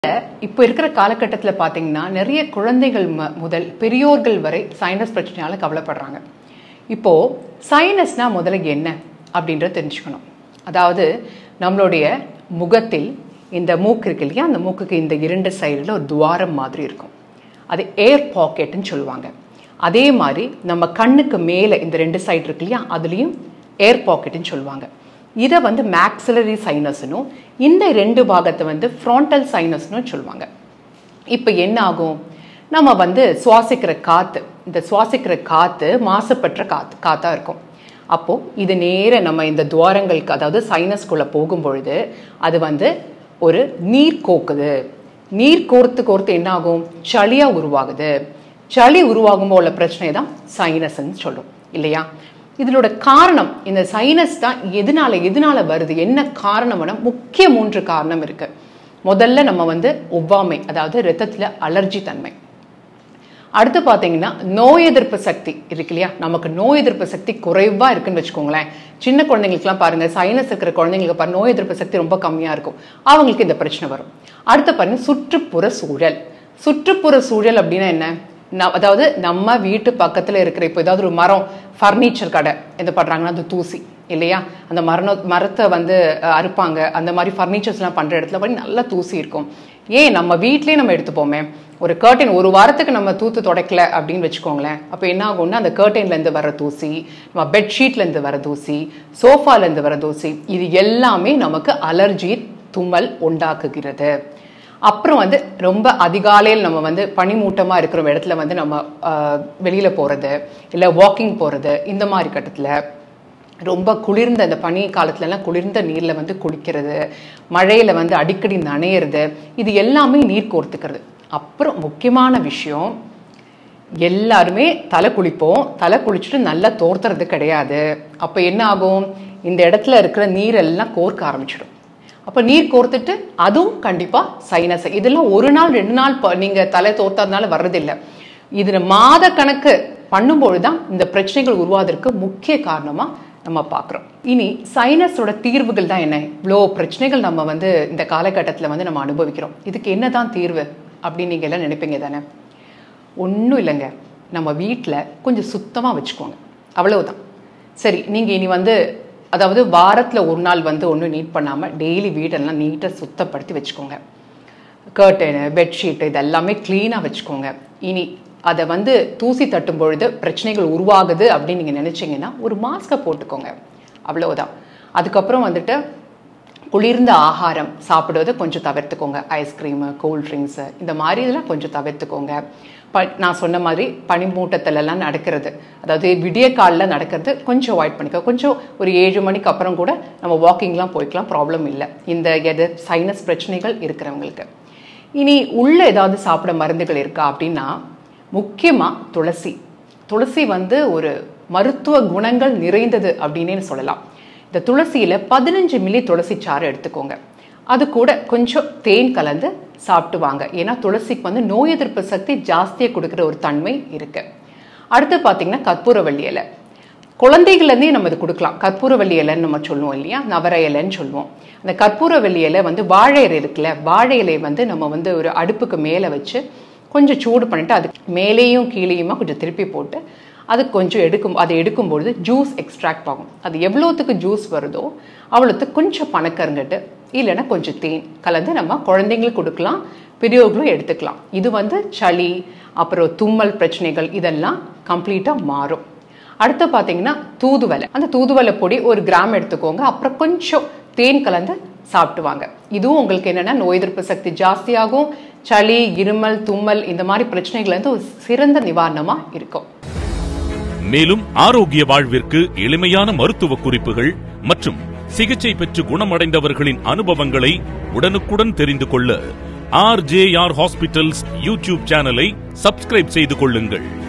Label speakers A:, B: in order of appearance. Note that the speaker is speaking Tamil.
A: இப்போ இருக்கிற காலகட்டத்தில் பார்த்தீங்கன்னா நிறைய குழந்தைகள் ம- முதல் பெரியோர்கள் வரை சைனஸ் பிரச்சனையால கவலைப்படுறாங்க இப்போ சைனஸ்னா முதல்ல என்ன அப்படின்றத தெரிஞ்சுக்கணும் அதாவது நம்மளுடைய முகத்தில் இந்த மூக்கு இருக்கு இல்லையா அந்த மூக்குக்கு இந்த இரண்டு சைடில் ஒரு துவாரம் மாதிரி இருக்கும் அது ஏர் பாக்கெட்னு சொல்லுவாங்க அதே மாதிரி நம்ம கண்ணுக்கு மேலே இந்த ரெண்டு சைடு இருக்கு இல்லையா அதுலேயும் ஏர் பாக்கெட்னு சொல்லுவாங்க இதை வந்து மேக்ஸிலரி சைனஸ்னும் இந்த ரெண்டு பாகத்தை வந்து ஃப்ராண்டல் சைனஸ்னு சொல்லுவாங்க இப்போ என்ன ஆகும் நம்ம வந்து சுவாசிக்கிற காற்று இந்த சுவாசிக்கிற காற்று மாசுபற்ற காற்று காற்றா இருக்கும் அப்போ இது நேர நம்ம இந்த துவாரங்களுக்கு அதாவது சைனஸ்குள்ள போகும் பொழுது அது வந்து ஒரு நீர் கோக்குது நீர் கோர்த்து கோர்த்து என்ன ஆகும் சளியா உருவாகுது சளி உருவாகும்போது உள்ள பிரச்சனை தான் சைனஸ்ன்னு சொல்லும் இல்லையா இதனோட காரணம் இந்த சைனஸ் தான் எதனால எதனால வருது என்ன காரணம்னா முக்கிய மூன்று காரணம் இருக்கு முதல்ல நம்ம வந்து ஒவ்வாமை அதாவது ரத்தத்துல அலர்ஜி தன்மை அடுத்து பார்த்தீங்கன்னா நோய் எதிர்ப்பு சக்தி இருக்கு இல்லையா நமக்கு நோய் எதிர்ப்பு சக்தி குறைவா இருக்குன்னு வச்சுக்கோங்களேன் சின்ன குழந்தைங்களுக்குலாம் பாருங்க சைனஸ் இருக்கிற குழந்தைங்களுக்கு பாருங்க நோய் எதிர்ப்பு சக்தி ரொம்ப கம்மியா இருக்கும் அவங்களுக்கு இந்த பிரச்சனை வரும் அடுத்து பாருங்க சுற்றுப்புற சூழல் சுற்றுப்புற சூழல் அப்படின்னா என்ன ந- அதாவது நம்ம வீட்டு பக்கத்துல இருக்கிற இப்போ ஏதாவது ஒரு மரம் ஃபர்னிச்சர் கடை எது பண்றாங்கன்னா அது தூசி இல்லையா அந்த மரண மரத்தை வந்து அஹ், அறுப்பாங்க அந்த மாதிரி ஃபர்னிச்சர்ஸ்லாம் பண்ற இடத்துல போய் நல்லா தூசி இருக்கும் ஏன் நம்ம வீட்லயே நம்ம எடுத்துப்போமே ஒரு கர்டைன் ஒரு வாரத்துக்கு நம்ம தூத்து துடைக்கல அப்படின்னு வச்சுக்கோங்களேன் அப்போ என்ன ஆகும்னா அந்த curtainல இருந்து வர தூசி நம்ம பெட்ஷீட்ல இருந்து வர தூசி சோஃபால இருந்து வர தூசி இது எல்லாமே நமக்கு அலர்ஜி தும்மல் உண்டாக்குகிறது அப்புறம் வந்து ரொம்ப அதிகாலையில் நம்ம வந்து பனிமூட்டமா இருக்கிற இடத்துல வந்து நம்ம ஆஹ், வெளியில போறது இல்லை வாக்கிங் போறது இந்த மாதிரி கட்டத்துல ரொம்ப குளிர்ந்த அந்த பனி காலத்துலலாம் குளிர்ந்த நீர்ல வந்து குளிக்கிறது மழையில வந்து அடிக்கடி நனையிறது இது எல்லாமே நீர் கோர்த்துக்கிறது அப்புறம் முக்கியமான விஷயம் எல்லாருமே தலை குளிப்போம் தலை குளிச்சுட்டு நல்லா தோர்த்துறது கிடையாது அப்போ என்ன ஆகும் இந்த இடத்துல இருக்கிற நீரெல்லாம் கோர்க்க ஆரம்பிச்சிடும் அப்போ நீர் கோர்த்துட்டு அதுவும் கண்டிப்பாக சைனஸ் இதெல்லாம் ஒரு நாள் ரெண்டு நாள் ப- நீங்க தலை தோர்த்ததுனால வர்றதில்லை இது மாத கணக்கு பண்ணும்பொழுது தான் இந்த பிரச்சனைகள் உருவாவதற்கு முக்கிய காரணமா நம்ம பார்க்குறோம் இனி சைனஸோட தீர்வுகள் தான் என்ன இவ்வளோ பிரச்சனைகள் நம்ம வந்து இந்த காலகட்டத்தில் வந்து நம்ம அனுபவிக்கிறோம் இதுக்கு என்னதான் தீர்வு அப்படின்னு நீங்க எல்லாம் நினைப்பீங்க தானே ஒன்றும் இல்லைங்க நம்ம வீட்டில் கொஞ்சம் சுத்தமாக வச்சுக்கோங்க அவ்வளவுதான் சரி நீங்கள் இனி வந்து அதாவது வாரத்தில் ஒரு நாள் வந்து ஒன்றும் நீட் பண்ணாமல் டெய்லி வீடெல்லாம் நீட்டாக சுத்தப்படுத்தி வச்சுக்கோங்க கர்டனு பெட்ஷீட்டு இது எல்லாமே க்ளீனாக வச்சுக்கோங்க இனி அதை வந்து தூசி தட்டும் பொழுது பிரச்சனைகள் உருவாகுது அப்படின்னு நீங்கள் நினச்சிங்கன்னா ஒரு மாஸ்கை போட்டுக்கோங்க அவ்வளவுதான் அதுக்கப்புறம் வந்துட்டு குளிர்ந்த ஆகாரம் சாப்பிடுவதை கொஞ்சம் தவிர்த்துக்கோங்க ஐஸ்கிரீமு கூல் ட்ரிங்க்ஸு இந்த மாதிரி இதெல்லாம் கொஞ்சம் தவிர்த்துக்கோங்க ப நான் சொன்ன மாதிரி பனிமூட்டத்திலலாம் நடக்கிறது அதாவது விடிய காலில் நடக்கிறது கொஞ்சம் அவாய்ட் பண்ணிக்கோ கொஞ்சம் ஒரு ஏழு மணிக்கு அப்புறம் கூட நம்ம வாக்கிங்லாம் போய்க்கலாம் ப்ராப்ளம் இல்லை இந்த எது சைனஸ் பிரச்சனைகள் இருக்கிறவங்களுக்கு இனி உள்ள ஏதாவது சாப்பிட மருந்துகள் இருக்கா அப்படின்னா முக்கியமாக துளசி துளசி வந்து ஒரு மருத்துவ குணங்கள் நிறைந்தது அப்படின்னே சொல்லலாம் இந்த துளசியில பதினஞ்சு மில்லி துளசி சாறு எடுத்துக்கோங்க அது கூட கொஞ்சம் தேன் கலந்து சாப்பிட்டு வாங்க ஏன்னா துளசிக்கு வந்து நோய் எதிர்ப்பு சக்தி ஜாஸ்தியாக கொடுக்குற ஒரு தன்மை இருக்கு அடுத்து பார்த்தீங்கன்னா கற்பூரவள்ளி இலை குழந்தைகள்லேருந்தே நம்ம இது கொடுக்கலாம் கற்பூரவள்ளி இலைன்னு நம்ம சொல்லுவோம் இல்லையா நவர இலைன்னு சொல்லுவோம் அந்த கற்பூரவள்ளி இலை வந்து வாழை இலை இருக்குல்ல வாழை இலை வந்து நம்ம வந்து ஒரு அடுப்புக்கு மேலே வச்சு கொஞ்சம் சூடு பண்ணிட்டு அதுக்கு மேலேயும் கீழேயுமா கொஞ்சம் திருப்பி போட்டு அது கொஞ்சம் எடுக்கும் அதை எடுக்கும்பொழுது ஜூஸ் எக்ஸ்ட்ராக்ட் ஆகும் அது எவ்வளோத்துக்கு ஜூஸ் வருதோ அவ்வளோத்துக்கு கொஞ்சம் பனக்கருங்கட்டு இல்லைன்னா கொஞ்சம் தேன் கலந்து நம்ம குழந்தைங்களுக்கு கொடுக்கலாம் பெரியவர்களும் எடுத்துக்கலாம் இது வந்து சளி அப்புறம் தும்மல் பிரச்சனைகள் இதெல்லாம் கம்ப்ளீட்டாக மாறும் அடுத்து பார்த்தீங்கன்னா தூதுவளை அந்த தூதுவளை பொடி ஒரு கிராம் எடுத்துக்கோங்க அப்புறம் கொஞ்சம் தேன் கலந்து சாப்பிட்டுவாங்க இதுவும் உங்களுக்கு என்னன்னா நோய் எதிர்ப்பு சக்தி ஜாஸ்தியாகும் சளி இருமல் தும்மல் இந்த மாதிரி பிரச்சனைகள் வந்து ஒரு சிறந்த நிவாரணமா இருக்கும்
B: மேலும் ஆரோக்கிய வாழ்விற்கு எளிமையான மருத்துவ குறிப்புகள் மற்றும் சிகிச்சை பெற்று குணமடைந்தவர்களின் அனுபவங்களை உடனுக்குடன் தெரிந்து கொள்ள ஆர்ஜேஆர் ஹாஸ்பிட்டல்ஸ் யூடியூப் சேனலை சப்ஸ்கிரைப் செய்து கொள்ளுங்கள்